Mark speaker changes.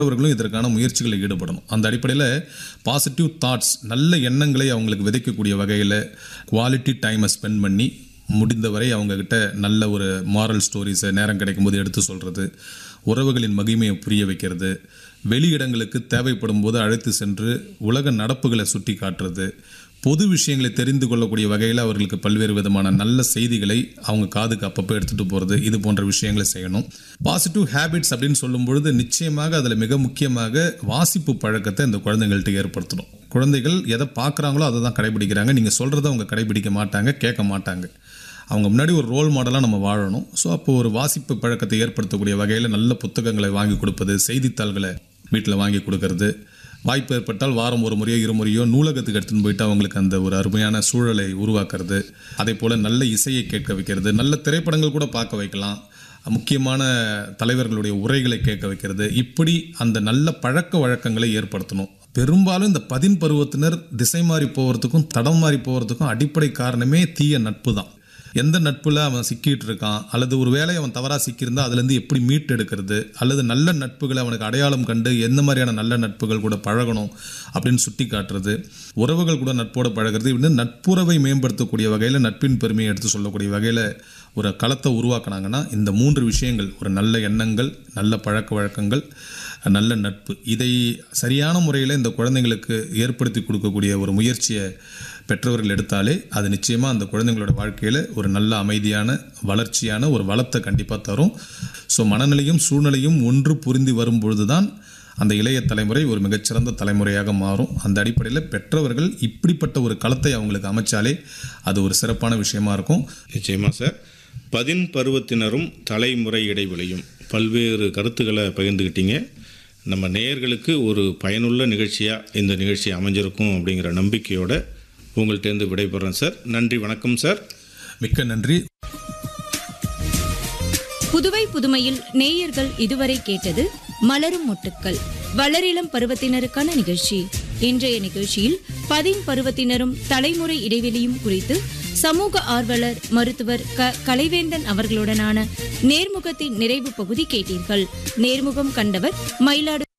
Speaker 1: அவர்களும் இதற்கான முயற்சிகளில் ஈடுபடணும் அந்த அடிப்படையில் பாசிட்டிவ் தாட்ஸ் நல்ல எண்ணங்களை அவங்களுக்கு விதைக்கக்கூடிய வகையில் குவாலிட்டி டைமை ஸ்பெண்ட் பண்ணி முடிந்தவரை அவங்கக்கிட்ட நல்ல ஒரு மாரல் ஸ்டோரிஸை நேரம் கிடைக்கும்போது எடுத்து சொல்கிறது உறவுகளின் மகிமையை புரிய வைக்கிறது வெளியிடங்களுக்கு தேவைப்படும் போது அழைத்து சென்று உலக நடப்புகளை சுட்டி காட்டுறது பொது விஷயங்களை தெரிந்து கொள்ளக்கூடிய வகையில் அவர்களுக்கு பல்வேறு விதமான நல்ல செய்திகளை அவங்க காதுக்கு அப்பப்போ எடுத்துகிட்டு போகிறது இது போன்ற விஷயங்களை செய்யணும் பாசிட்டிவ் ஹேபிட்ஸ் அப்படின்னு சொல்லும் பொழுது நிச்சயமாக அதில் மிக முக்கியமாக வாசிப்பு பழக்கத்தை இந்த குழந்தைங்கள்ட்ட ஏற்படுத்தணும் குழந்தைகள் எதை பார்க்குறாங்களோ அதை தான் கடைபிடிக்கிறாங்க நீங்கள் சொல்கிறத அவங்க கடைபிடிக்க மாட்டாங்க கேட்க மாட்டாங்க அவங்க முன்னாடி ஒரு ரோல் மாடலாக நம்ம வாழணும் ஸோ அப்போ ஒரு வாசிப்பு பழக்கத்தை ஏற்படுத்தக்கூடிய வகையில் நல்ல புத்தகங்களை வாங்கி கொடுப்பது செய்தித்தாள்களை வீட்டில் வாங்கி கொடுக்கறது வாய்ப்பு ஏற்பட்டால் வாரம் ஒரு முறையோ இருமுறையோ நூலகத்துக்கு எடுத்துன்னு போயிட்டு அவங்களுக்கு அந்த ஒரு அருமையான சூழலை உருவாக்குறது அதே போல் நல்ல இசையை கேட்க வைக்கிறது நல்ல திரைப்படங்கள் கூட பார்க்க வைக்கலாம் முக்கியமான தலைவர்களுடைய உரைகளை கேட்க வைக்கிறது இப்படி அந்த நல்ல பழக்க வழக்கங்களை ஏற்படுத்தணும் பெரும்பாலும் இந்த பதின் பருவத்தினர் திசை மாறி போகிறதுக்கும் தடம் மாறி போகிறதுக்கும் அடிப்படை காரணமே தீய நட்பு தான் எந்த நட்பில் அவன் சிக்கிட்டு இருக்கான் அல்லது ஒரு வேளை அவன் தவறாக சிக்கியிருந்தா அதுலேருந்து எப்படி மீட்டு எடுக்கிறது அல்லது நல்ல நட்புகளை அவனுக்கு அடையாளம் கண்டு எந்த மாதிரியான நல்ல நட்புகள் கூட பழகணும் அப்படின்னு சுட்டி காட்டுறது உறவுகள் கூட நட்போட பழகிறது இப்படின்னு நட்புறவை மேம்படுத்தக்கூடிய வகையில் நட்பின் பெருமையை எடுத்து சொல்லக்கூடிய வகையில் ஒரு களத்தை உருவாக்குனாங்கன்னா இந்த மூன்று விஷயங்கள் ஒரு நல்ல எண்ணங்கள் நல்ல பழக்க வழக்கங்கள் நல்ல நட்பு இதை சரியான முறையில் இந்த குழந்தைங்களுக்கு ஏற்படுத்தி கொடுக்கக்கூடிய ஒரு முயற்சியை பெற்றவர்கள் எடுத்தாலே அது நிச்சயமாக அந்த குழந்தைங்களோட வாழ்க்கையில் ஒரு நல்ல அமைதியான வளர்ச்சியான ஒரு வளத்தை கண்டிப்பாக தரும் ஸோ மனநிலையும் சூழ்நிலையும் ஒன்று புரிந்து வரும் பொழுது தான் அந்த இளைய தலைமுறை ஒரு மிகச்சிறந்த தலைமுறையாக மாறும் அந்த அடிப்படையில் பெற்றவர்கள் இப்படிப்பட்ட ஒரு களத்தை அவங்களுக்கு அமைச்சாலே அது ஒரு சிறப்பான விஷயமா இருக்கும்
Speaker 2: நிச்சயமா சார் பதின் பருவத்தினரும் தலைமுறை இடைவெளியும் பல்வேறு கருத்துக்களை பகிர்ந்துக்கிட்டீங்க நம்ம நேயர்களுக்கு ஒரு பயனுள்ள நிகழ்ச்சியாக இந்த நிகழ்ச்சி அமைஞ்சிருக்கும் அப்படிங்கிற நம்பிக்கையோட உங்கள்கிட்டேருந்து விடைபெறேன் சார் நன்றி வணக்கம் சார்
Speaker 1: மிக்க நன்றி
Speaker 3: புதுவை புதுமையில் நேயர்கள் இதுவரை கேட்டது மலரும் மொட்டுக்கள் வளரிளம் பருவத்தினருக்கான நிகழ்ச்சி இன்றைய நிகழ்ச்சியில் பதின் பருவத்தினரும் தலைமுறை இடைவெளியும் குறித்து சமூக ஆர்வலர் மருத்துவர் க கலைவேந்தன் அவர்களுடனான நேர்முகத்தின் நிறைவு பகுதி கேட்டீர்கள் நேர்முகம் கண்டவர் மயிலாடு